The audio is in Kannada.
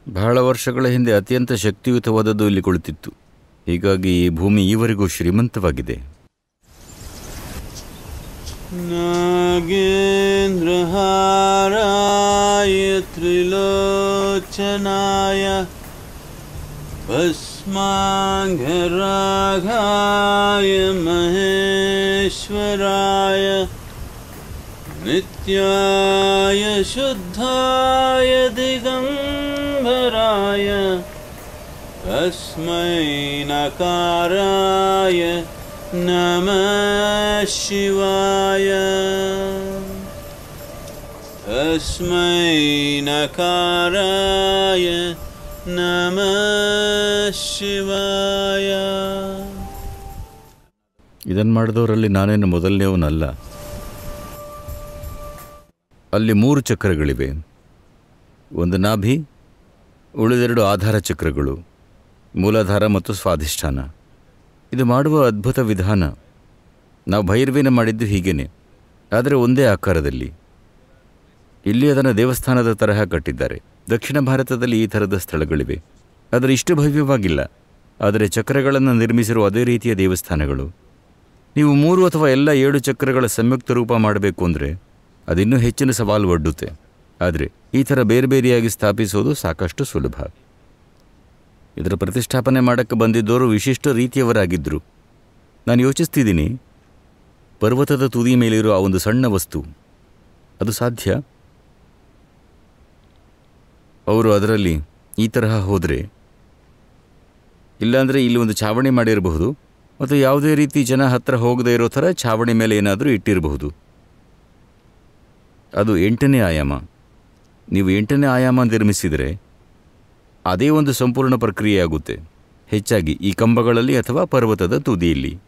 ಬಹಳ ವರ್ಷಗಳ ಹಿಂದೆ ಅತ್ಯಂತ ಶಕ್ತಿಯುತವಾದದ್ದು ಇಲ್ಲಿ ಕುಳಿತಿತ್ತು ಹೀಗಾಗಿ ಈ ಭೂಮಿ ಈವರೆಗೂ ಶ್ರೀಮಂತವಾಗಿದೆ नागेन्द्रहाराय त्रिलोचनाय भस्माङ्घराघाय महेश्वराय नित्याय शुद्धाय दिगम्बराय तस्मै नकाराय नमः शिवाय तस्मै नकाराय नमः शिवाय ಇದನ್ನು ಮಾಡಿದವರಲ್ಲಿ ನಾನೇನು ಮೊದಲನೇವನಲ್ಲ ಅಲ್ಲಿ ಮೂರು ಚಕ್ರಗಳಿವೆ ಒಂದು ನಾಭಿ ಉಳಿದೆರಡು ಆಧಾರ ಚಕ್ರಗಳು ಮೂಲಾಧಾರ ಮತ್ತು ಸ್ವಾಧಿಷ್ಠಾನ ಇದು ಮಾಡುವ ಅದ್ಭುತ ವಿಧಾನ ನಾವು ಭೈರವಿನ ಮಾಡಿದ್ದು ಹೀಗೇನೆ ಆದರೆ ಒಂದೇ ಆಕಾರದಲ್ಲಿ ಇಲ್ಲಿ ಅದನ್ನು ದೇವಸ್ಥಾನದ ತರಹ ಕಟ್ಟಿದ್ದಾರೆ ದಕ್ಷಿಣ ಭಾರತದಲ್ಲಿ ಈ ಥರದ ಸ್ಥಳಗಳಿವೆ ಆದರೆ ಇಷ್ಟು ಭವ್ಯವಾಗಿಲ್ಲ ಆದರೆ ಚಕ್ರಗಳನ್ನು ನಿರ್ಮಿಸಿರುವ ಅದೇ ರೀತಿಯ ದೇವಸ್ಥಾನಗಳು ನೀವು ಮೂರು ಅಥವಾ ಎಲ್ಲ ಏಳು ಚಕ್ರಗಳ ಸಂಯುಕ್ತ ರೂಪ ಮಾಡಬೇಕು ಅಂದರೆ ಅದಿನ್ನೂ ಹೆಚ್ಚಿನ ಸವಾಲು ಒಡ್ಡುತ್ತೆ ಆದರೆ ಈ ಥರ ಬೇರೆ ಬೇರೆಯಾಗಿ ಸ್ಥಾಪಿಸೋದು ಸಾಕಷ್ಟು ಸುಲಭ ಇದರ ಪ್ರತಿಷ್ಠಾಪನೆ ಮಾಡೋಕ್ಕೆ ಬಂದಿದ್ದವರು ವಿಶಿಷ್ಟ ರೀತಿಯವರಾಗಿದ್ದರು ನಾನು ಯೋಚಿಸ್ತಿದ್ದೀನಿ ಪರ್ವತದ ತುದಿ ಮೇಲಿರೋ ಆ ಒಂದು ಸಣ್ಣ ವಸ್ತು ಅದು ಸಾಧ್ಯ ಅವರು ಅದರಲ್ಲಿ ಈ ತರಹ ಹೋದರೆ ಇಲ್ಲಾಂದರೆ ಇಲ್ಲಿ ಒಂದು ಛಾವಣಿ ಮಾಡಿರಬಹುದು ಮತ್ತು ಯಾವುದೇ ರೀತಿ ಜನ ಹತ್ತಿರ ಹೋಗದೇ ಇರೋ ಥರ ಛಾವಣಿ ಮೇಲೆ ಏನಾದರೂ ಇಟ್ಟಿರಬಹುದು ಅದು ಎಂಟನೇ ಆಯಾಮ ನೀವು ಎಂಟನೇ ಆಯಾಮ ನಿರ್ಮಿಸಿದರೆ ಅದೇ ಒಂದು ಸಂಪೂರ್ಣ ಪ್ರಕ್ರಿಯೆ ಆಗುತ್ತೆ ಹೆಚ್ಚಾಗಿ ಈ ಕಂಬಗಳಲ್ಲಿ ಅಥವಾ ಪರ್ವತದ ತುದಿಯಲ್ಲಿ